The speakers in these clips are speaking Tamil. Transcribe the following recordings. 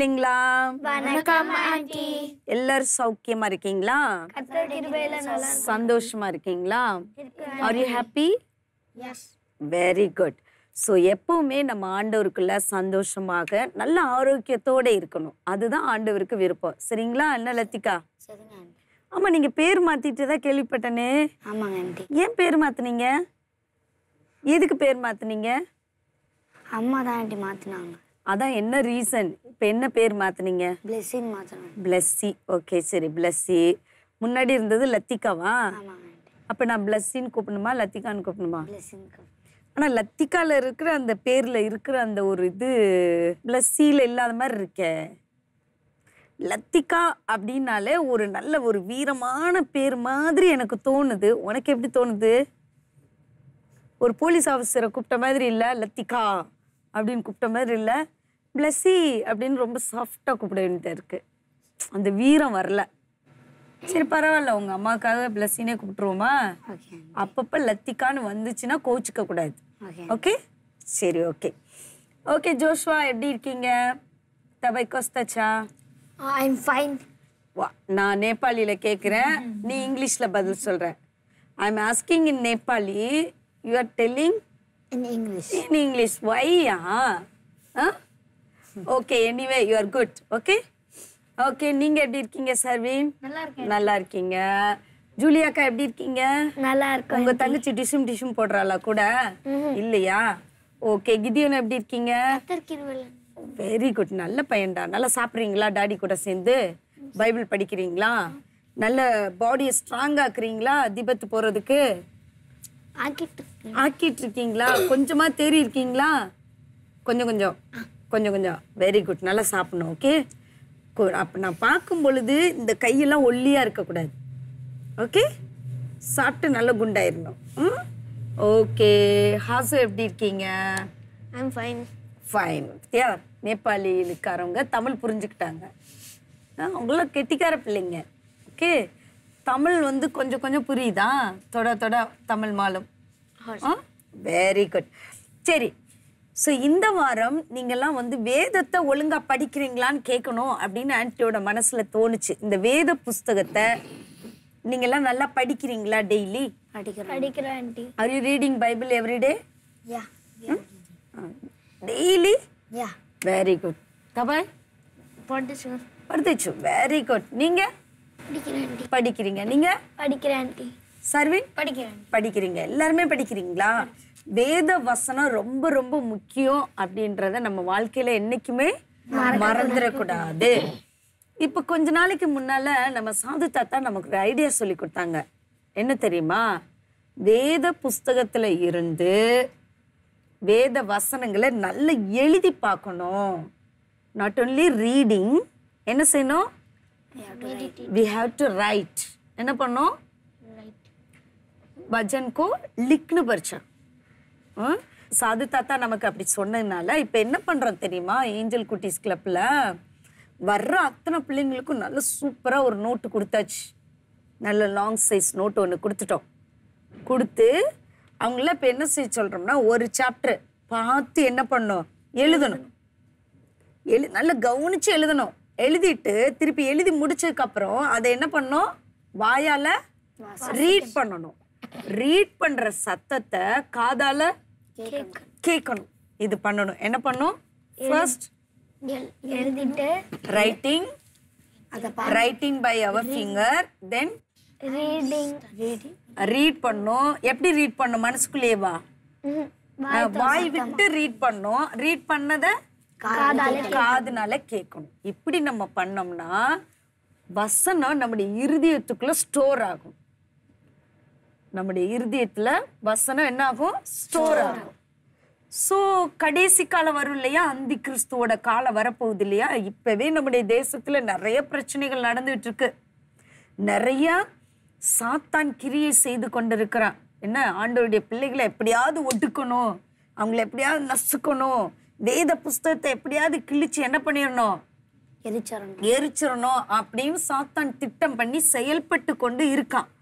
இருக்கீங்களா வணக்கம் ஆண்டி எல்லாரும் சௌக்கியமா இருக்கீங்களா கத்தர் கிருபையில நல்லா சந்தோஷமா இருக்கீங்களா are you happy yes very good so எப்பவுமே நம்ம ஆண்டவருக்குள்ள சந்தோஷமாக நல்ல ஆரோக்கியத்தோட இருக்கணும் அதுதான் ஆண்டவருக்கு விருப்பம் சரிங்களா என்ன லத்திகா சரிங்க ஆண்டி ஆமா நீங்க பேர் மாத்திட்டு தான் கேள்விப்பட்டனே ஆமாங்க ஆண்டி ஏன் பேர் மாத்துனீங்க எதுக்கு பேர் மாத்துனீங்க அம்மா தான் ஆண்டி மாத்தினாங்க அதான் என்ன ரீசன் இப்போ என்ன பேர் மாத்துனீங்க பிளெஸிங் மாத்தினாங்க பிளஸ்ஸி ஓகே சரி பிளஸ்ஸி முன்னாடி இருந்தது லத்திகாவா ஆமாங்க ஆண்டி அப்போ நான் பிளஸ்ஸின்னு கூப்பிடணுமா லத்திகான்னு கூப்பிடணுமா பிளெஸிங் ஆனால் லத்திகால இருக்கிற அந்த பேர்ல இருக்கிற அந்த ஒரு இது பிளஸ்ஸியில் இல்லாத மாதிரி இருக்கே லத்திகா அப்படின்னாலே ஒரு நல்ல ஒரு வீரமான பேர் மாதிரி எனக்கு தோணுது உனக்கு எப்படி தோணுது ஒரு போலீஸ் ஆஃபீஸரை கூப்பிட்ட மாதிரி இல்லை லத்திகா அப்படின்னு கூப்பிட்ட மாதிரி இல்லை பிளஸ்ஸி அப்படின்னு ரொம்ப சாஃப்டாக கூப்பிட வேண்டியதாக இருக்கு அந்த வீரம் வரல சரி பரவாயில்ல உங்க அம்மாவுக்காக பிளஸ்ஸினே கூப்பிட்டுருவோமா ஓகே அப்பப்போ லத்திகான்னு வந்துச்சுன்னா கோச்சிக்க கூடாது ஓகே ஓகே சரி ஓகே ஓகே ஜோஷ்வா எப்படி இருக்கீங்க தபை கொஸ்தச்சா ஐ எம் ஃபைன் வா நான் நேபாளியில கேட்குறேன் நீ இங்கிலீஷ்ல பதில் சொல்ற I am asking in Nepali you are telling in English in English வையா okay anyway you are good okay okay நீங்க எப்படி இருக்கீங்க சர்வீன் நல்லா இருக்கேன் நல்லா இருக்கீங்க ஜூலியாக்கா எப்படி இருக்கீங்க நல்லா இருக்கும் உங்க தங்கச்சி டிஷும் டிஷும் போடுறாளா கூட இல்லையா ஓகே கிதியோன் எப்படி இருக்கீங்க கத்தர் கிருபையில வெரி குட் நல்ல பையன்டா நல்லா சாப்பிட்றீங்களா டாடி கூட சேர்ந்து பைபிள் படிக்கிறீங்களா நல்ல பாடியை ஸ்ட்ராங் ஆக்குறீங்களா திபத்து போறதுக்கு ஆக்கிட்டு ஆக்கிட்டு இருக்கீங்களா கொஞ்சமா தேறி இருக்கீங்களா கொஞ்சம் கொஞ்சம் கொஞ்சம் கொஞ்சம் வெரி குட் நல்லா சாப்பிடணும் ஓகே அப்போ நான் பார்க்கும் பொழுது இந்த கையெல்லாம் ஒல்லியா இருக்கக்கூடாது ஓகே சாப்பிட்டு நல்ல குண்டாயிரணும் ம் ஓகே ஹாசு எப்படி இருக்கீங்க I am fine fine yeah நேபாளிக்காரவங்க தமிழ் புரிஞ்சுக்கிட்டாங்க ஆ, அவங்களாம் கெட்டிக்கார பிள்ளைங்க ஓகே தமிழ் வந்து கொஞ்சம் கொஞ்சம் புரியுதா தொட தொட தமிழ் மாலும் வெரி குட் சரி ஸோ இந்த வாரம் நீங்கள்லாம் வந்து வேதத்தை ஒழுங்கா படிக்கிறீங்களான்னு கேட்கணும் அப்படின்னு ஆன்ட்டியோட மனசுல தோணுச்சு இந்த வேத புஸ்தகத்தை நீங்கள்லாம் நல்லா படிக்கிறீங்களா டெய்லி படிக்கிறேன் படிக்கிறேன் aunty are you reading Bible everyday yeah daily yeah very good தபாய் போட்டு சார் படுத்துச்சு வெரி குட் நீங்க படிக்கிறேன் ஆண்டி படிக்கிறீங்க நீங்க படிக்கிறேன் ஆண்டி சர்வின் படிக்கிறேன் படிக்கிறீங்க எல்லாருமே படிக்கிறீங்களா வேத வசனம் ரொம்ப ரொம்ப முக்கியம் அப்படின்றத நம்ம வாழ்க்கையில என்னைக்குமே மறந்துடக்கூடாது இப்ப கொஞ்ச நாளைக்கு முன்னால நம்ம சாது தாத்தா நமக்கு ஒரு ஐடியா சொல்லி கொடுத்தாங்க என்ன தெரியுமா வேத புஸ்தகத்துல இருந்து வேத வசனங்களை நல்லா எழுதி பார்க்கணும் நாட் only ரீடிங் என்ன செய்யணும் வி ஹாவ் டு ரைட் என்ன பண்ணோம் பஜன் கோ லிக்னு பரிச்சோம் சாது தாத்தா நமக்கு அப்படி சொன்னதுனால இப்போ என்ன பண்ணுறோம் தெரியுமா ஏஞ்சல் குட்டீஸ் கிளப்பில் வர்ற அத்தனை பிள்ளைங்களுக்கும் நல்ல சூப்பராக ஒரு நோட்டு கொடுத்தாச்சு நல்ல லாங் சைஸ் நோட்டு ஒன்று கொடுத்துட்டோம் கொடுத்து அவங்கள இப்போ என்ன செய்ய சொல்கிறோம்னா ஒரு சாப்டர் பார்த்து என்ன பண்ணணும் எழுதணும் எழு நல்லா கவனிச்சு எழுதணும் எழுதிட்டு திருப்பி எழுதி முடிச்சதுக்கு அப்புறம் அதை என்ன பண்ணணும் வாயால ரீட் பண்ணணும் ரீட் பண்ற சத்தத்தை காதால கேட்கணும் இது பண்ணணும் என்ன பண்ணும் ஃபர்ஸ்ட் எழுதிட்டு ரைட்டிங் அதை writing by our finger then reading reading read பண்ணும் எப்படி ரீட் பண்ணும் மனசுக்குள்ளேயே வா அஹ், வாய் விட்டு ரீட் பண்ணோம் ரீட் பண்ணதை காதுனால கேட்கணும் இப்படி நம்ம பண்ணோம்னா வசனம் நம்முடைய இருதயத்துக்குள்ள ஸ்டோர் ஆகும் நம்முடைய இருதயத்துல வசனம் என்ன ஆகும் ஸ்டோர் ஆகும் ஸோ கடைசி காலம் வரும் இல்லையா அந்தி கிறிஸ்துவோட காலம் வரப்போகுது இல்லையா இப்பவே நம்முடைய தேசத்துல நிறைய பிரச்சனைகள் நடந்துட்டு இருக்கு நிறைய சாத்தான் கிரியை செய்து கொண்டிருக்கிறான் என்ன ஆண்டவருடைய பிள்ளைகளை எப்படியாவது ஒடுக்கணும் அவங்கள எப்படியாவது நசுக்கணும் வேத புஸ்தகத்தை எப்படியாவது கிழிச்சு என்ன பண்ணிடணும் எரிச்சரணும் எரிச்சிடணும் அப்படின்னு சாத்தான் திட்டம் பண்ணி செயல்பட்டு கொண்டு இருக்கான்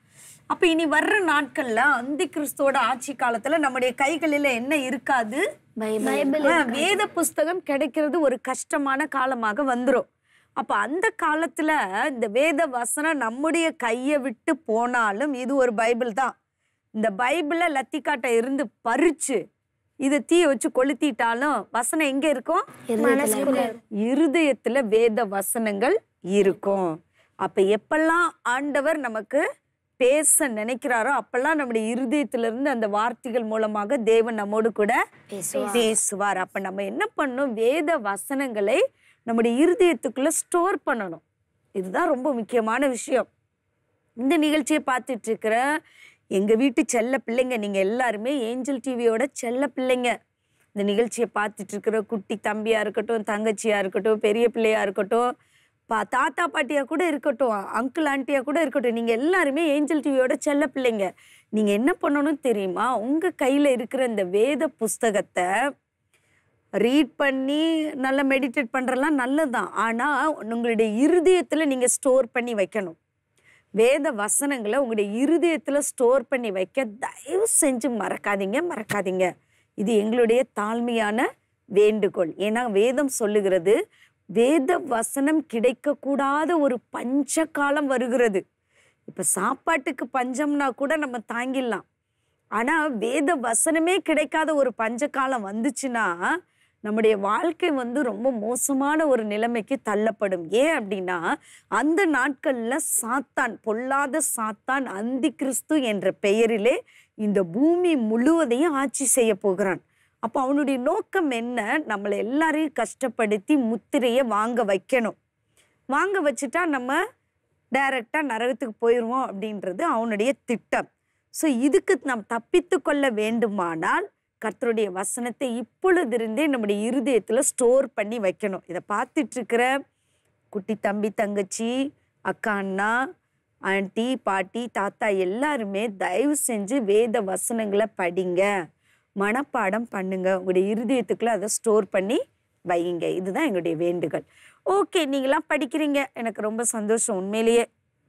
அப்ப இனி வர்ற நாட்கள்ல அந்தி கிறிஸ்துவோட ஆட்சி காலத்துல நம்முடைய கைகளில என்ன இருக்காது பைபிள் ஆ, வேத புஸ்தகம் கிடைக்கிறது ஒரு கஷ்டமான காலமாக வந்துரும் அப்ப அந்த காலத்துல இந்த வேத வசனம் நம்முடைய கையை விட்டு போனாலும் இது ஒரு பைபிள் தான் இந்த பைபிள லத்திக்காட்டை இருந்து பறிச்சு இதை தீய வச்சு கொளுத்திட்டாலும் வசனம் எங்க இருக்கும் மனசுக்குள்ள இருதயத்துல வேத வசனங்கள் இருக்கும் அப்ப எப்பெல்லாம் ஆண்டவர் நமக்கு பேச நினைக்கிறாரோ அப்பெல்லாம் நம்முடைய இருதயத்துல இருந்து அந்த வார்த்தைகள் மூலமாக தேவன் நம்மோடு கூட பேசுவார் அப்ப நம்ம என்ன பண்ணணும் வேத வசனங்களை நம்முடைய இருதயத்துக்குள்ள ஸ்டோர் பண்ணணும் இதுதான் ரொம்ப முக்கியமான விஷயம் இந்த நிகழ்ச்சியை பார்த்துட்டு இருக்கிற எங்க வீட்டு செல்ல பிள்ளைங்க நீங்க எல்லாருமே ஏஞ்சல் டிவியோட செல்ல பிள்ளைங்க இந்த நிகழ்ச்சியை பார்த்துட்டு இருக்கிற குட்டி தம்பியா இருக்கட்டும் தங்கச்சியா இருக்கட்டும் பெரிய பிள்ளையா இருக்கட்டும் பா தாத்தா பாட்டியா கூட இருக்கட்டும் அங்கிள் ஆண்டியா கூட இருக்கட்டும் நீங்க எல்லாருமே ஏஞ்சல் டிவியோட செல்ல பிள்ளைங்க நீங்க என்ன பண்ணணும் தெரியுமா உங்க கையில இருக்கிற இந்த வேத புஸ்தகத்தை ரீட் பண்ணி நல்லா மெடிடேட் பண்றதெல்லாம் நல்லதுதான் ஆனா உங்களுடைய இருதயத்துல நீங்க ஸ்டோர் பண்ணி வைக்கணும் வேத வசனங்களை உங்களுடைய இருதயத்துல ஸ்டோர் பண்ணி வைக்க தயவு செஞ்சு மறக்காதீங்க மறக்காதீங்க இது எங்களுடைய தாழ்மையான வேண்டுகோள் ஏன்னா வேதம் சொல்லுகிறது வேத வசனம் கிடைக்கக்கூடாத ஒரு பஞ்ச காலம் வருகிறது இப்ப சாப்பாட்டுக்கு பஞ்சம்னா கூட நம்ம தாங்கிடலாம் ஆனா வேத வசனமே கிடைக்காத ஒரு பஞ்ச காலம் வந்துச்சுன்னா நம்முடைய வாழ்க்கை வந்து ரொம்ப மோசமான ஒரு நிலைமைக்கு தள்ளப்படும் ஏன் அப்படின்னா அந்த நாட்கள்ல சாத்தான் பொல்லாத சாத்தான் அந்தி கிறிஸ்து என்ற பெயரிலே இந்த பூமி முழுவதையும் ஆட்சி செய்ய போகிறான் அப்போ அவனுடைய நோக்கம் என்ன நம்மளை எல்லாரையும் கஷ்டப்படுத்தி முத்திரையை வாங்க வைக்கணும் வாங்க வச்சுட்டா நம்ம டைரக்டா நரகத்துக்கு போயிடுவோம் அப்படின்றது அவனுடைய திட்டம் ஸோ இதுக்கு நாம் தப்பித்து கொள்ள வேண்டுமானால் கர்த்தருடைய வசனத்தை இப்பொழுதிருந்தே நம்முடைய இருதயத்துல ஸ்டோர் பண்ணி வைக்கணும் இதை பார்த்துட்டு இருக்கிற குட்டி தம்பி தங்கச்சி அக்கா அண்ணா ஆண்டி பாட்டி தாத்தா எல்லாருமே தயவு செஞ்சு வேத வசனங்களை படிங்க மனப்பாடம் பண்ணுங்க உங்களுடைய இருதயத்துக்குள்ள அதை ஸ்டோர் பண்ணி வையுங்க இதுதான் எங்களுடைய வேண்டுகள் ஓகே நீங்களாம் படிக்கிறீங்க எனக்கு ரொம்ப சந்தோஷம் உண்மையிலேயே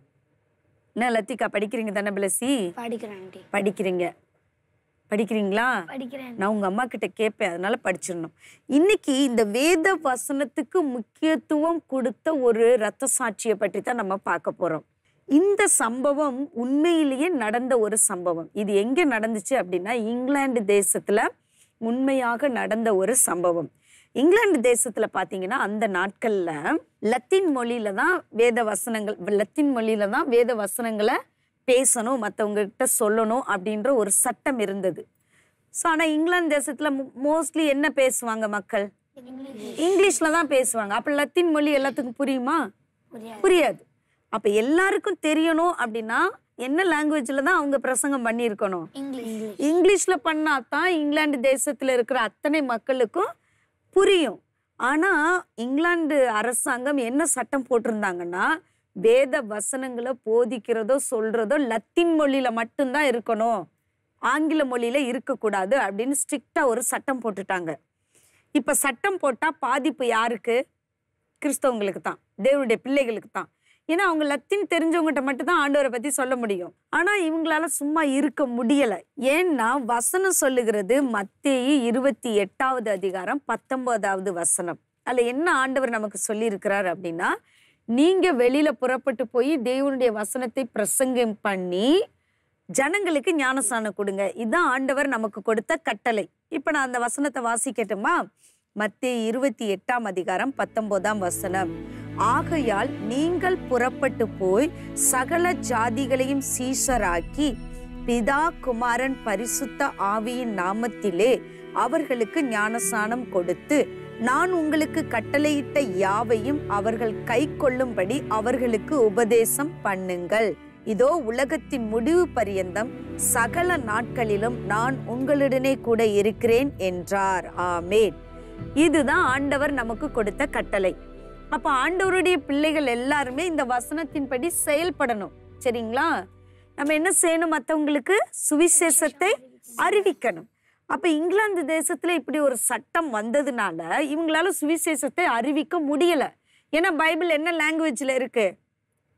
என்ன லத்திகா படிக்கிறீங்க தானே பிளஸி படிக்கிறேன் ஆண்டி படிக்கிறீங்க படிக்கிறீங்களா படிக்கிறேன் நான் உங்க அம்மா கிட்ட கேட்பேன் அதனால படிச்சிடணும் இன்னைக்கு இந்த வேத வசனத்துக்கு முக்கியத்துவம் கொடுத்த ஒரு ரத்த சாட்சியை பற்றி தான் நம்ம பார்க்க போறோம் இந்த சம்பவம் உண்மையிலேயே நடந்த ஒரு சம்பவம் இது எங்க நடந்துச்சு அப்படின்னா இங்கிலாந்து தேசத்துல உண்மையாக நடந்த ஒரு சம்பவம் இங்கிலாந்து தேசத்துல பாத்தீங்கன்னா அந்த நாட்கள்ல லத்தீன் மொழியில தான் வேத வசனங்கள் லத்தீன் மொழியில தான் வேத வசனங்களை பேசணும் மற்றவங்க கிட்ட சொல்லணும் அப்படின்ற ஒரு சட்டம் இருந்தது ஸோ ஆனால் இங்கிலாந்து தேசத்தில் மோஸ்ட்லி என்ன பேசுவாங்க மக்கள் இங்கிலீஷில் தான் பேசுவாங்க அப்போ லத்தீன் மொழி எல்லாத்துக்கும் புரியுமா புரியாது புரியாது அப்போ எல்லாருக்கும் தெரியணும் அப்படின்னா என்ன லாங்குவேஜில் தான் அவங்க பிரசங்கம் பண்ணியிருக்கணும் இங்கிலீஷ் இங்கிலீஷில் பண்ணா தான் இங்கிலாந்து தேசத்தில் இருக்கிற அத்தனை மக்களுக்கும் புரியும் ஆனால் இங்கிலாந்து அரசாங்கம் என்ன சட்டம் போட்டிருந்தாங்கன்னா வேத வசனங்களை போதிக்கிறதோ சொல்றதோ லத்தீன் மொழியில மட்டும்தான் இருக்கணும் ஆங்கில மொழியில இருக்கக்கூடாது அப்படின்னு ஸ்ட்ரிக்டா ஒரு சட்டம் போட்டுட்டாங்க இப்ப சட்டம் போட்டா பாதிப்பு யாருக்கு கிறிஸ்தவங்களுக்கு தான் தேவனுடைய பிள்ளைகளுக்கு தான் ஏன்னா அவங்க லத்தீன் தெரிஞ்சவங்ககிட்ட மட்டும் தான் ஆண்டவரை பத்தி சொல்ல முடியும் ஆனா இவங்களால சும்மா இருக்க முடியல ஏன்னா வசனம் சொல்லுகிறது மத்தேயு இருபத்தி எட்டாவது அதிகாரம் பத்தொன்பதாவது வசனம் அதுல என்ன ஆண்டவர் நமக்கு சொல்லி இருக்கிறார் அப்படின்னா நீங்க வெளியில புறப்பட்டு போய் தேவனுடைய வசனத்தை பிரசங்கம் பண்ணி ஜனங்களுக்கு ஞானஸ்நானம் கொடுங்க இதுதான் ஆண்டவர் நமக்கு கொடுத்த கட்டளை இப்ப நான் அந்த வசனத்தை வாசிக்கட்டுமா மத்திய இருபத்தி எட்டாம் அதிகாரம் பத்தொன்பதாம் வசனம் ஆகையால் நீங்கள் புறப்பட்டு போய் சகல ஜாதிகளையும் சீஷராக்கி பிதா குமாரன் பரிசுத்த ஆவியின் நாமத்திலே அவர்களுக்கு ஞானஸ்நானம் கொடுத்து நான் உங்களுக்கு கட்டளையிட்ட யாவையும் அவர்கள் கை கொள்ளும்படி அவர்களுக்கு உபதேசம் பண்ணுங்கள் இதோ உலகத்தின் முடிவு பரியந்தம் சகல நாட்களிலும் நான் உங்களுடனே கூட இருக்கிறேன் என்றார் ஆமேன் இதுதான் ஆண்டவர் நமக்கு கொடுத்த கட்டளை அப்ப ஆண்டவருடைய பிள்ளைகள் எல்லாருமே இந்த வசனத்தின்படி செயல்படணும் சரிங்களா நம்ம என்ன செய்யணும் மற்றவங்களுக்கு சுவிசேஷத்தை அறிவிக்கணும் அப்ப இங்கிலாந்து தேசத்துல இப்படி ஒரு சட்டம் வந்ததுனால இவங்களால சுவிசேஷத்தை அறிவிக்க முடியல ஏன்னா பைபிள் என்ன லாங்குவேஜ்ல இருக்கு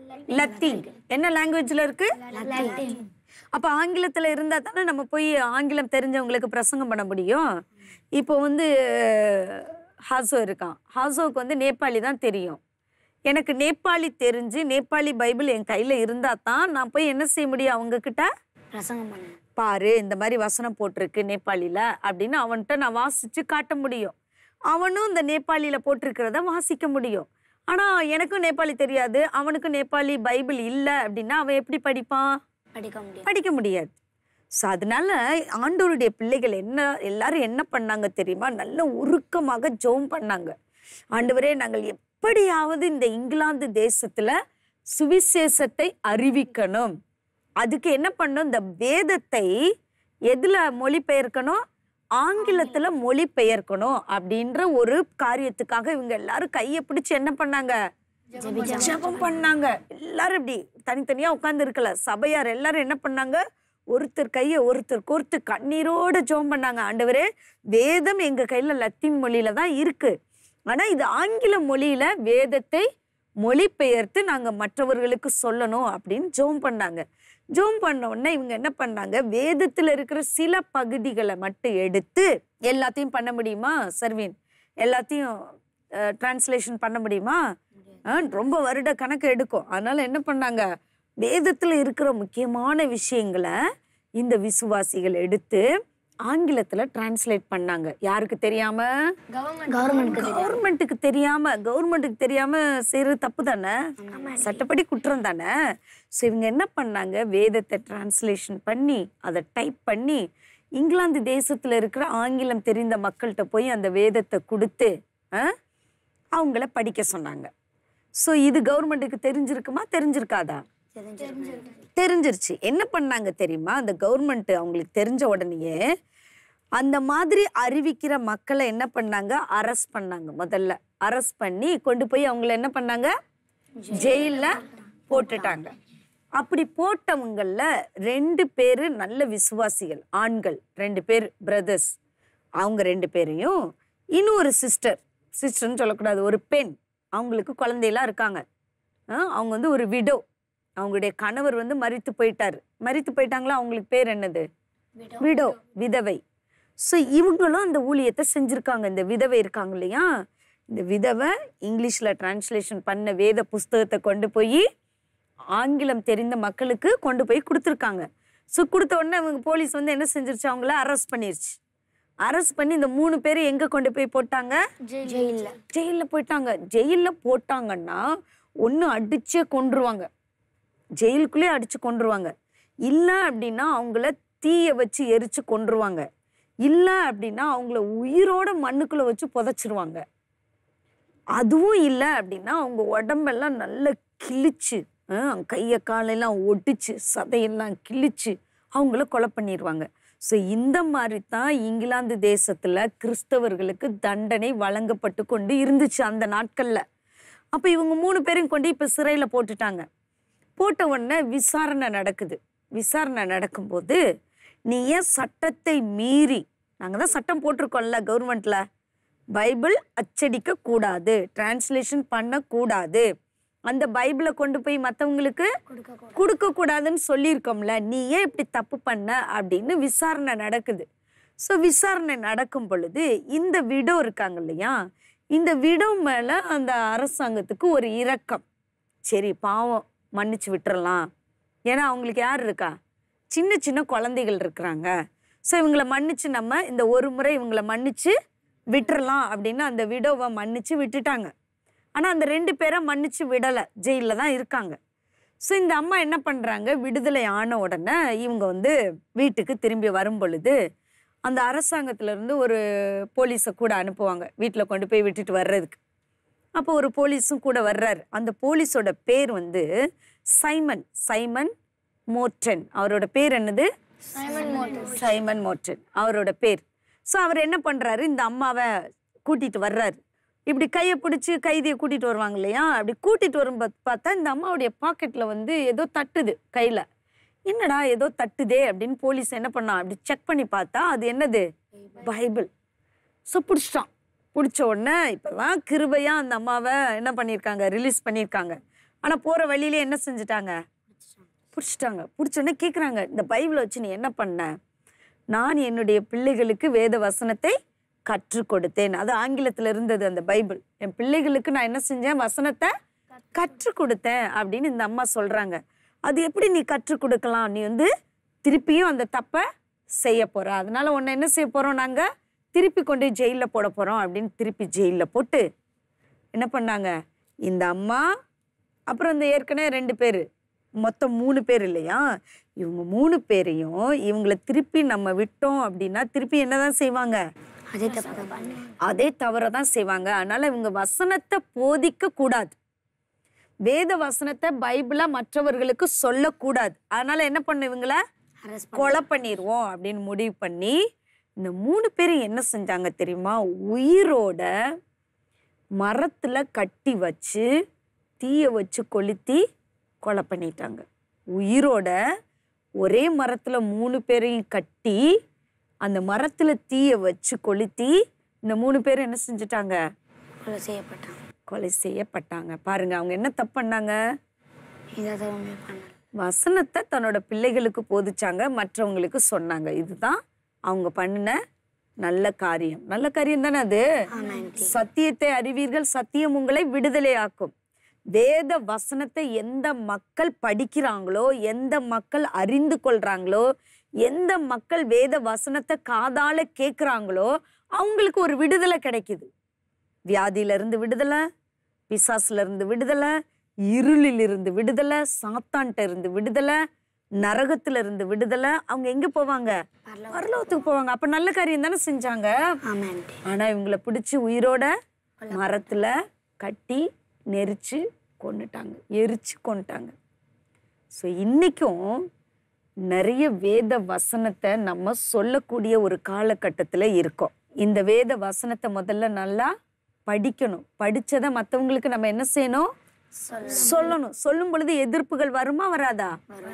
லத்தீன் என்ன லாங்குவேஜ்ல இருக்கு லத்தீன் அப்ப ஆங்கிலத்துல இருந்தா தானே நம்ம போய் ஆங்கிலம் தெரிஞ்சவங்களுக்கு பிரசங்கம் பண்ண முடியும் இப்போ வந்து ஹாசோ இருக்கான் ஹாசோவுக்கு வந்து நேபாளி தான் தெரியும் எனக்கு நேபாளி தெரிஞ்சு நேபாளி பைபிள் என் கையில இருந்தா தான் நான் போய் என்ன செய்ய முடியும் அவங்க கிட்ட பிரசங்கம் பண்ணு பாரு இந்த மாதிரி வசனம் போட்டிருக்கு நேபாளில அப்படின்னு அவன்கிட்ட நான் வாசிச்சு காட்ட முடியும் அவனும் இந்த நேபாளில போட்டிருக்கிறத வாசிக்க முடியும் ஆனா எனக்கும் நேபாளி தெரியாது அவனுக்கு நேபாளி பைபிள் இல்லை அப்படின்னா அவன் எப்படி படிப்பான் படிக்க முடியும் படிக்க முடியாது ஸோ அதனால ஆண்டோருடைய பிள்ளைகள் என்ன எல்லாரும் என்ன பண்ணாங்க தெரியுமா நல்ல உருக்கமாக ஜெபம் பண்ணாங்க ஆண்டவரே நாங்கள் எப்படியாவது இந்த இங்கிலாந்து தேசத்துல சுவிசேஷத்தை அறிவிக்கணும் அதுக்கு என்ன பண்ணணும் இந்த வேதத்தை எதுல மொழிபெயர்க்கணும் ஆங்கிலத்துல மொழிபெயர்க்கணும் அப்படின்ற ஒரு காரியத்துக்காக இவங்க எல்லாரும் கையை பிடிச்சு என்ன பண்ணாங்க ஜெபம் பண்ணாங்க எல்லாரும் இப்படி தனித்தனியா உட்கார்ந்து இருக்கல சபையார் எல்லாரும் என்ன பண்ணாங்க ஒருத்தர் கையை ஒருத்தர் கோர்த்து கண்ணீரோட ஜெபம் பண்ணாங்க ஆண்டவரே வேதம் எங்க கையில லத்தீன் மொழியில தான் இருக்கு ஆனா இது ஆங்கில மொழியில வேதத்தை மொழிபெயர்த்து நாங்க மற்றவர்களுக்கு சொல்லணும் அப்படின்னு ஜெபம் பண்ணாங்க ஜெபம் பண்ண உடனே இவங்க என்ன பண்ணாங்க வேதத்துல இருக்கிற சில பகுதிகளை மட்டும் எடுத்து எல்லாத்தையும் பண்ண முடியுமா சர்வீன் எல்லாத்தையும் டிரான்ஸ்லேஷன் பண்ண முடியுமா ஆ, ரொம்ப வருட கணக்கு எடுக்கும் அதனால என்ன பண்ணாங்க வேதத்துல இருக்கிற முக்கியமான விஷயங்களை இந்த விசுவாசிகள் எடுத்து ஆங்கிலத்துல டிரான்ஸ்லேட் பண்ணாங்க யாருக்கு தெரியாம கவர்மெண்ட்க்கு கவர்மெண்ட்டுக்கு தெரியாம கவர்மெண்ட்டுக்கு தெரியாம செய்யறது தப்பு தானே சட்டப்படி குற்றம் தானே ஸோ இவங்க என்ன பண்ணாங்க வேதத்தை டிரான்ஸ்லேஷன் பண்ணி அதை டைப் பண்ணி இங்கிலாந்து தேசத்துல இருக்கிற ஆங்கிலம் தெரிந்த மக்கள்கிட்ட போய் அந்த வேதத்தை கொடுத்து ஆ, அவங்கள படிக்க சொன்னாங்க ஸோ இது கவர்மெண்ட்டுக்கு தெரிஞ்சிருக்குமா தெரிஞ்சிருக்காதா தெரிஞ்சிருச்சு என்ன பண்ணாங்க தெரியுமா அந்த கவர்மெண்ட் அவங்களுக்கு தெரிஞ்ச உடனேயே அந்த மாதிரி அறிவிக்கிற மக்களை என்ன பண்ணாங்க அரெஸ்ட் பண்ணாங்க முதல்ல அரெஸ்ட் பண்ணி கொண்டு போய் அவங்கள என்ன பண்ணாங்க ஜெயில்ல போட்டுட்டாங்க அப்படி போட்டவங்கள ரெண்டு பேரு நல்ல விசுவாசிகள் ஆண்கள் ரெண்டு பேர் பிரதர்ஸ் அவங்க ரெண்டு பேரையும் இன்னொரு சிஸ்டர் சிஸ்டர்னு சொல்லக்கூடாது ஒரு பெண் அவங்களுக்கு குழந்தையெல்லாம் இருக்காங்க ஆ, அவங்க வந்து ஒரு விடோ அவங்களுடைய கணவர் வந்து மரித்து போயிட்டாரு மரித்து போயிட்டாங்களா அவங்களுக்கு பேர் என்னது விடோ விதவை ஸோ இவங்களும் அந்த ஊழியத்தை செஞ்சுருக்காங்க இந்த விதவை இருக்காங்க இல்லையா இந்த விதவை இங்கிலீஷில் டிரான்ஸ்லேஷன் பண்ண வேத புஸ்தகத்தை கொண்டு போய் ஆங்கிலம் தெரிந்த மக்களுக்கு கொண்டு போய் கொடுத்துருக்காங்க ஸோ கொடுத்த உடனே அவங்க போலீஸ் வந்து என்ன செஞ்சிருச்சு அவங்கள அரெஸ்ட் பண்ணிருச்சு அரெஸ்ட் பண்ணி இந்த மூணு பேர் எங்கே கொண்டு போய் போட்டாங்க ஜெயில்ல ஜெயிலில் போயிட்டாங்க ஜெயிலில் போட்டாங்கன்னா ஒன்று அடிச்சே கொன்றுவாங்க ஜெயிலுக்குள்ளே அடிச்சு கொன்றுவாங்க இல்லை அப்படின்னா அவங்கள தீயை வச்சு எரிச்சு கொன்றுவாங்க இல்லை அப்படின்னா அவங்கள உயிரோட மண்ணுக்குள்ள வச்சு புதைச்சிருவாங்க அதுவும் இல்லை அப்படின்னா அவங்க உடம்பெல்லாம் நல்லா கிழிச்சு அஹ், கையை காலெல்லாம் ஒடிச்சு சதையெல்லாம் கிழிச்சு அவங்கள கொலை பண்ணிடுவாங்க ஸோ இந்த மாதிரி தான் இங்கிலாந்து தேசத்துல கிறிஸ்தவர்களுக்கு தண்டனை வழங்கப்பட்டு கொண்டு இருந்துச்சு அந்த நாட்கள்ல அப்போ இவங்க மூணு பேரையும் கொண்டு இப்போ சிறையில போட்டுட்டாங்க போட்ட உடனே விசாரணை நடக்குது விசாரணை நடக்கும்போது நீ ஏன் சட்டத்தை மீறி நாங்கள் தான் சட்டம் போட்டிருக்கோம்ல கவர்மெண்ட்ல பைபிள் அச்சடிக்க கூடாது டிரான்ஸ்லேஷன் பண்ணக்கூடாது அந்த பைபிளை கொண்டு போய் மற்றவங்களுக்கு கொடுக்க கூடாதுன்னு சொல்லியிருக்கோம்ல நீ ஏன் இப்படி தப்பு பண்ண அப்படின்னு விசாரணை நடக்குது ஸோ விசாரணை நடக்கும் பொழுது இந்த விடோ இருக்காங்க இல்லையா இந்த விடோ மேலே அந்த அரசாங்கத்துக்கு ஒரு இரக்கம் சரி பாவம் மன்னிச்சு விட்டுறலாம் ஏன்னா அவங்களுக்கு யார் இருக்கா சின்ன சின்ன குழந்தைகள் இருக்கிறாங்க ஸோ இவங்களை மன்னிச்சு நம்ம இந்த ஒரு முறை இவங்களை மன்னிச்சு விட்டுறலாம் அப்படின்னு அந்த விடோவை மன்னிச்சு விட்டுட்டாங்க ஆனால் அந்த ரெண்டு பேரை மன்னிச்சு விடலை ஜெயிலில் தான் இருக்காங்க ஸோ இந்த அம்மா என்ன பண்ணுறாங்க விடுதலை ஆன உடனே இவங்க வந்து வீட்டுக்கு திரும்பி வரும் பொழுது அந்த அரசாங்கத்துல இருந்து ஒரு போலீஸை கூட அனுப்புவாங்க வீட்டில் கொண்டு போய் விட்டுட்டு வர்றதுக்கு அப்போ ஒரு போலீஸும் கூட வர்றாரு அந்த போலீஸோட பேர் வந்து சைமன் சைமன் மோர்டன் அவரோட பேர் என்னது சைமன் மோர்டன் அவரோட பேர் ஸோ அவர் என்ன பண்றாரு இந்த அம்மாவை கூட்டிட்டு வர்றாரு இப்படி கையை பிடிச்சி கைதியை கூட்டிட்டு வருவாங்க இல்லையா அப்படி கூட்டிட்டு வரும் பார்த்தா இந்த அம்மாவுடைய பாக்கெட்ல வந்து ஏதோ தட்டுது கையில என்னடா ஏதோ தட்டுதே அப்படின்னு போலீஸ் என்ன பண்ணா அப்படி செக் பண்ணி பார்த்தா அது என்னது பைபிள் ஸோ பிடிச்சிட்டான் பிடிச்ச உடனே இப்போதான் கிருபையா அந்த அம்மாவை என்ன பண்ணியிருக்காங்க ரிலீஸ் பண்ணியிருக்காங்க ஆனா போற வழியில என்ன செஞ்சுட்டாங்க பிடிச்சிட்டாங்க பிடிச்சோன்னே கேட்குறாங்க இந்த பைபிளை வச்சு நீ என்ன பண்ண நான் என்னுடைய பிள்ளைகளுக்கு வேத வசனத்தை கற்றுக் கொடுத்தேன் அது ஆங்கிலத்துல இருந்தது அந்த பைபிள் என் பிள்ளைகளுக்கு நான் என்ன செஞ்சேன் வசனத்தை கற்றுக் கொடுத்தேன் அப்படின்னு இந்த அம்மா சொல்றாங்க அது எப்படி நீ கற்றுக் கொடுக்கலாம் நீ வந்து திருப்பியும் அந்த தப்பை செய்ய போற அதனால உன்னை என்ன செய்ய போறோம் நாங்க திருப்பி கொண்டு ஜெயில போட போறோம் அப்படின்னு திருப்பி ஜெயில போட்டு என்ன பண்ணாங்க இந்த அம்மா அப்புறம் இந்த ஏற்கனவே ரெண்டு பேர் மொத்தம் மூணு பேர் இல்லையா இவங்க மூணு பேரையும் இவங்கள திருப்பி நம்ம விட்டோம் அப்படின்னா திருப்பி என்னதான் செய்வாங்க அதே தப்பு தான் பண்ணு அதே தவறை தான் செய்வாங்க அதனால இவங்க வசனத்தை போதிக்க கூடாது வேத வசனத்தை பைபிளா மற்றவர்களுக்கு சொல்லக்கூடாது அதனால என்ன பண்ணு இவங்கள அரெஸ்ட் கொலை பண்ணிடுவோம் அப்படின்னு முடிவு பண்ணி இந்த மூணு பேரும் என்ன செஞ்சாங்க தெரியுமா உயிரோட மரத்துல கட்டி வச்சு தீய வச்சு கொளுத்தி கொலை பண்ணிட்டாங்க உயிரோட ஒரே மரத்துல மூணு பேரையும் கட்டி அந்த மரத்துல தீய வச்சு கொளுத்தி இந்த மூணு பேரும் என்ன செஞ்சுட்டாங்க கொலை செய்யப்பட்டான் கொலை செய்யப்பட்டாங்க பாருங்க அவங்க என்ன தப்பு பண்ணாங்க இதை ஒன்றுமே பண்ணல வசனத்தை தன்னோட பிள்ளைகளுக்கு போதிச்சாங்க மற்றவங்களுக்கு சொன்னாங்க இதுதான் அவங்க பண்ணின நல்ல காரியம் நல்ல காரியம் தானே அது சத்தியத்தை அறிவீர்கள் சத்தியம் உங்களை விடுதலையாக்கும் வேத வசனத்தை எந்த மக்கள் படிக்கிறாங்களோ எந்த மக்கள் அறிந்து கொள்றாங்களோ எந்த மக்கள் வேத வசனத்தை காதால கேட்குறாங்களோ அவங்களுக்கு ஒரு விடுதலை கிடைக்குது வியாதியில இருந்து விடுதலை பிசாசுல இருந்து விடுதலை இருளில் இருந்து விடுதலை சாத்தான்ட்ட இருந்து விடுதலை நரகத்துல இருந்து விடுதலை அவங்க எங்க போவாங்க பரலோகத்துக்கு போவாங்க அப்ப நல்ல காரியம் தானே செஞ்சாங்க ஆமாண்டி ஆனா இவங்கள பிடிச்சி உயிரோட மரத்துல கட்டி நெரிச்சு கொன்னுட்டாங்க எரிச்சு கொன்னுட்டாங்க ஸோ இன்னைக்கும் நிறைய வேத வசனத்தை நம்ம சொல்லக்கூடிய ஒரு காலகட்டத்தில் இருக்கோம் இந்த வேத வசனத்தை முதல்ல நல்லா படிக்கணும் படிச்சதை மற்றவங்களுக்கு நம்ம என்ன செய்யணும் சொல்லணும் சொல்லும் பொழுது எதிர்ப்புகள் வருமா வராதா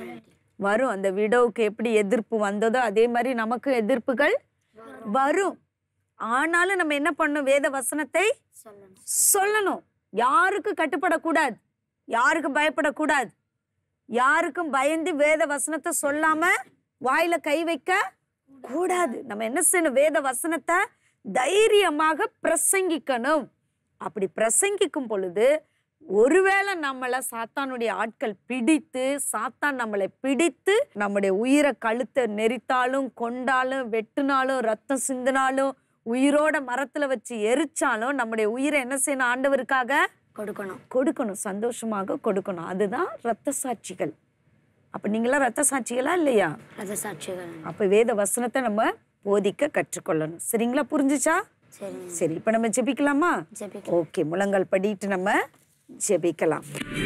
வரும் அந்த விடோவுக்கு எப்படி எதிர்ப்பு வந்ததோ அதே மாதிரி நமக்கு எதிர்ப்புகள் வரும் ஆனாலும் நம்ம என்ன பண்ணணும் வேத வசனத்தை சொல்லணும் சொல்லணும் யாருக்கும் கட்டுப்படக்கூடாது யாருக்கும் பயப்படக்கூடாது யாருக்கும் பயந்து வேத வசனத்தை சொல்லாம வாயில கை வைக்க கூடாது நம்ம என்ன செய்யணும் வேத வசனத்தை தைரியமாக பிரசங்கிக்கணும் அப்படி பிரசங்கிக்கும் பொழுது ஒருவேளை நம்மளை சாத்தானுடைய ஆட்கள் பிடித்து சாத்தான் நம்மளை பிடித்து நம்முடைய உயிரை கழுத்தை நெரித்தாலும் கொண்டாலும் வெட்டினாலும் ரத்தம் சிந்தினாலும் உயிரோட மரத்துல வச்சு எரிச்சாலும் நம்முடைய உயிரை என்ன செய்யணும் ஆண்டவருக்காக கொடுக்கணும் கொடுக்கணும் சந்தோஷமாக கொடுக்கணும் அதுதான் ரத்த சாட்சிகள் அப்ப நீங்களாம் ரத்த சாட்சிகளா இல்லையா ரத சாட்சிகள் அப்ப வேத வசனத்தை நம்ம போதிக்க கற்றுக்கொள்ளணும் சரிங்களா புரிஞ்சுச்சா சரிங்க சரி இப்ப நம்ம ஜெபிக்கலாமா ஜெபிக்க ஓகே முழங்கால் படிட்டு நம்ம ஜெபிக்கலாம்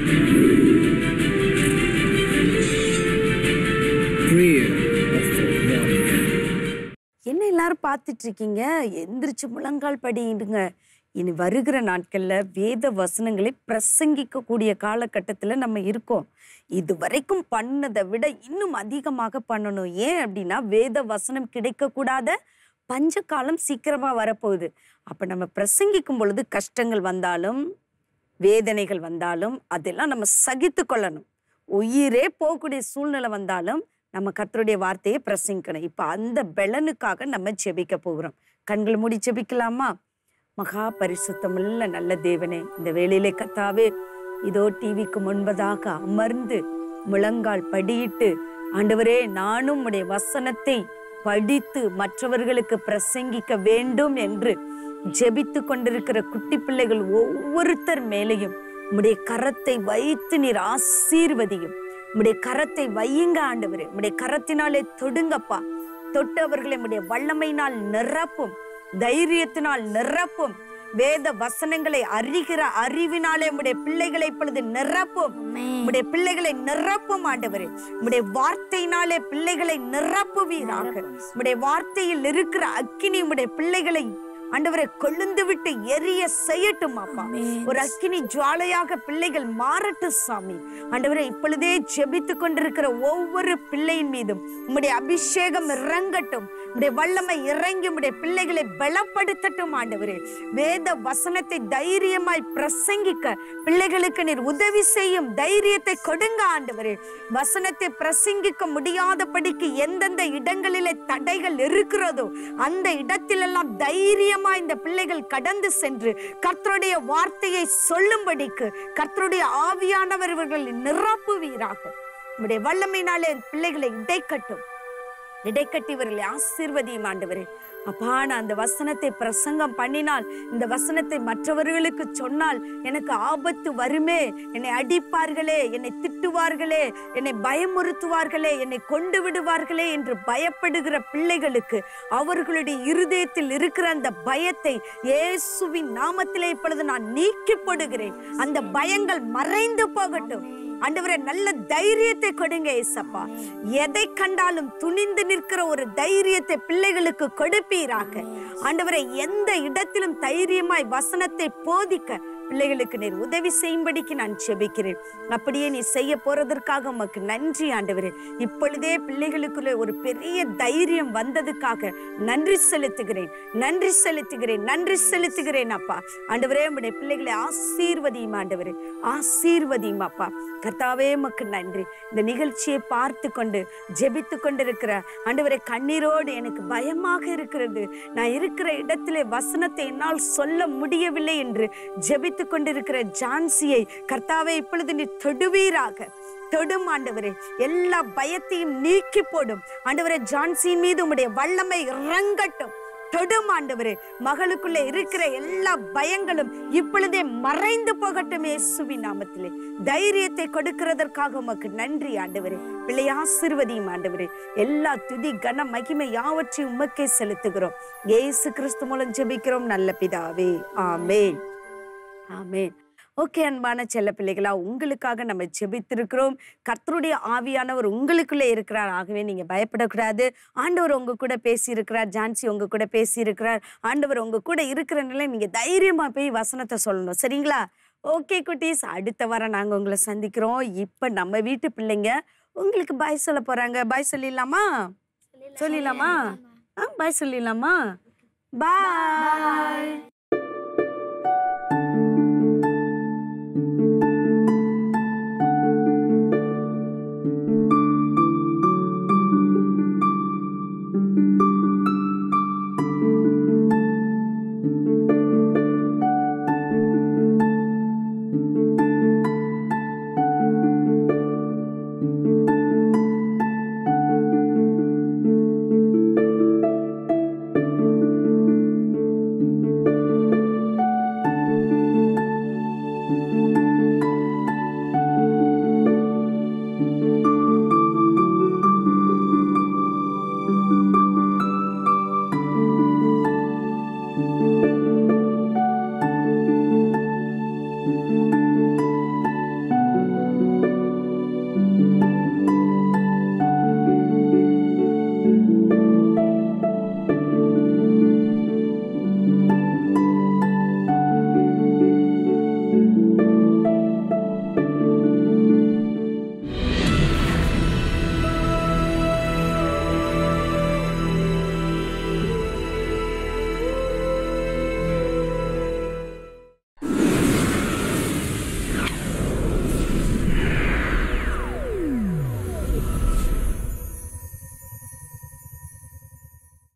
Prayer of the morning. என்ன எல்லாரும் பார்த்துட்டு இருக்கீங்க எந்திரிச்சு முழங்கால் படிடுங்க இனி வருகிற நாட்கள்ல வேத வசனங்களை பிரசங்கிக்கக்கூடிய காலகட்டத்துல நம்ம இருக்கோம் இது வரைக்கும் பண்ணதை விட இன்னும் அதிகமாக பண்ணணும் ஏன் அப்படின்னா வேத வசனம் கிடைக்கக்கூடாத பஞ்ச காலம் சீக்கிரமா வரப்போகுது அப்ப நம்ம பிரசங்கிக்கும் பொழுது கஷ்டங்கள் வந்தாலும் வேதனைகள் வந்தாலும் அதெல்லாம் நம்ம சகித்து கொள்ளணும் உயிரே போகக்கூடிய சூழ்நிலை வந்தாலும் நம்ம கர்த்தருடைய வார்த்தையை பிரசங்கிக்கணும் இப்போ அந்த பெலனுக்காக நம்ம ஜெபிக்க போகிறோம் கண்கள் மூடி ஜெபிக்கலாமா மகா பரிசுத்தமுள்ள நல்ல தேவனே இந்த வேளையிலே கத்தாவே இதோ டிவிக்கு முன்பதாக அமர்ந்து முழங்கால் படியிட்டு ஆண்டவரே நானும் உடைய வசனத்தை படித்து மற்றவர்களுக்கு பிரசங்கிக்க வேண்டும் என்று ஜெபித்து கொண்டிருக்கிற குட்டி பிள்ளைகள் ஒவ்வொருத்தர் மேலேயும் உம்முடைய கரத்தை வைத்து நீர் ஆசீர்வதியும் உம்முடைய கரத்தை வையுங்க ஆண்டவரே உம்முடைய கரத்தினாலே தொடுங்கப்பா தொட்டு அவர்களை உம்முடைய வல்லமையினால் நிரப்பும் தைரியத்தினால் நிரப்பும் வேத வசனங்களை அறிகிற அறிவினாலே உம்முடைய பிள்ளைகளை இப்பொழுது நிரப்பும் உம்முடைய பிள்ளைகளை நிரப்பும் ஆண்டவரே உம்முடைய வார்த்தையினாலே பிள்ளைகளை நிரப்புவீராக உம்முடைய வார்த்தையில் இருக்கிற அக்கினி உம்முடைய பிள்ளைகளை ஆண்டவரை கொழுந்து விட்டு எரிய செய்யட்டும் அப்பா ஒரு அக்கினி ஜுவாலையாக பிள்ளைகள் மாறட்டும் சாமி ஆண்டவரை இப்பொழுதே ஜெபித்து கொண்டிருக்கிற ஒவ்வொரு பிள்ளையின் மீதும் உம்முடைய அபிஷேகம் இறங்கட்டும் உம்முடைய வல்லமை இறங்கி உம்முடைய பிள்ளைகளை பலப்படுத்தட்டும் ஆண்டவரே வேத வசனத்தை தைரியமாய் பிரசங்கிக்க பிள்ளைகளுக்கு நீர் உதவி செய்யும் தைரியத்தை கொடுங்க ஆண்டவரே வசனத்தை பிரசங்கிக்க முடியாதபடிக்கு எந்தெந்த இடங்களிலே தடைகள் இருக்கிறதோ அந்த இடத்திலெல்லாம் தைரியமா இந்த பிள்ளைகள் கடந்து சென்று கர்த்தருடைய வார்த்தையை சொல்லும்படிக்கு கர்த்தருடைய ஆவியானவர் இவர்களை நிரப்புவீராக உம்முடைய வல்லமையினாலே பிள்ளைகளை இடைக்கட்டும் இடைக்கட்டி இவர்களை ஆசீர்வதியும் ஆண்டவரே அப்பா நான் அந்த வசனத்தை பிரசங்கம் பண்ணினால் இந்த வசனத்தை மற்றவர்களுக்கு சொன்னால் எனக்கு ஆபத்து வருமே என்னை அடிப்பார்களே என்னை திட்டுவார்களே என்னை பயமுறுத்துவார்களே என்னை கொண்டு விடுவார்களே என்று பயப்படுகிற பிள்ளைகளுக்கு அவர்களுடைய இருதயத்தில் இருக்கிற அந்த பயத்தை இயேசுவின் நாமத்திலே இப்பொழுது நான் நீக்கி போடுகிறேன் அந்த பயங்கள் மறைந்து போகட்டும் ஆண்டவரே நல்ல தைரியத்தை கொடுங்க ஏசப்பா எதை கண்டாலும் துணிந்து நிற்கிற ஒரு தைரியத்தை பிள்ளைகளுக்கு கொடுப்பீராக ஆண்டவரை எந்த இடத்திலும் தைரியமாய் வசனத்தை போதிக்க பிள்ளைகளுக்கு நீர் உதவி செய்யும்படிக்கு நான் செபிக்கிறேன் அப்படியே நீ செய்ய போறதற்காக உமக்கு நன்றி ஆண்டவரே இப்பொழுதே பிள்ளைகளுக்குள்ள ஒரு பெரிய தைரியம் வந்ததுக்காக நன்றி செலுத்துகிறேன் நன்றி செலுத்துகிறேன் நன்றி செலுத்துகிறேன் அப்பா ஆண்டவரே உம்முடைய பிள்ளைகளை ஆசீர்வதியும் ஆண்டவரே ஆசீர்வதியும் அப்பா கர்த்தாவே உமக்கு நன்றி இந்த நிகழ்ச்சியை பார்த்து கொண்டு ஜெபித்து கொண்டிருக்கிற ஆண்டவரே கண்ணீரோடு எனக்கு பயமாக இருக்கிறது நான் இருக்கிற இடத்திலே வசனத்தை என்னால் சொல்ல முடியவில்லை என்று ஜெபித்து கொண்டிருக்கிற ஜான்சியை கர்த்தாவே இப்பொழுது நீ தொடுவீராக தொடும் ஆண்டவரே எல்லா பயத்தையும் நீக்கி போடும் ஆண்டவரே ஜான்சியின் மீது உம்முடைய வல்லமை இறங்கட்டும் தொடும் ஆண்டவரே மகளுக்குள்ள இருக்கிற எல்லா பயங்களும் இப்பொழுதே மறைந்து போகட்டும் இயேசுவின் நாமத்திலே தைரியத்தை கொடுக்கிறதற்காக உமக்கு நன்றி ஆண்டவரே பிள்ளை ஆசிர்வதியும் ஆண்டவரே எல்லா துதி கன மகிமை யாவற்றையும் உமக்கே செலுத்துகிறோம் இயேசு கிறிஸ்து மூலம் ஜெபிக்கிறோம் நல்ல பிதாவே ஆமென் ஆமென் ஓகே அன்பான செல்ல பிள்ளைகளா உங்களுக்காக நம்ம ஜெபித்திருக்கிறோம் கர்த்தருடைய ஆவியானவர் உங்களுக்குள்ளே இருக்கிறார் ஆகவே நீங்க பயப்படக்கூடாது ஆண்டவர் உங்க கூட பேசியிருக்கிறார் ஜான்சி உங்க கூட பேசியிருக்கிறார் ஆண்டவர் உங்க கூட இருக்கிற நிலை நீங்க தைரியமா போய் வசனத்தை சொல்லணும் சரிங்களா ஓகே குட்டீஸ் அடுத்த வாரம் நாங்க உங்களை சந்திக்கிறோம் இப்ப நம்ம வீட்டு பிள்ளைங்க உங்களுக்கு பாய் சொல்ல போறாங்க பாய் சொல்லிடலாமா சொல்லிடலாமா ஆ பாய் சொல்லிடலாமா பாய்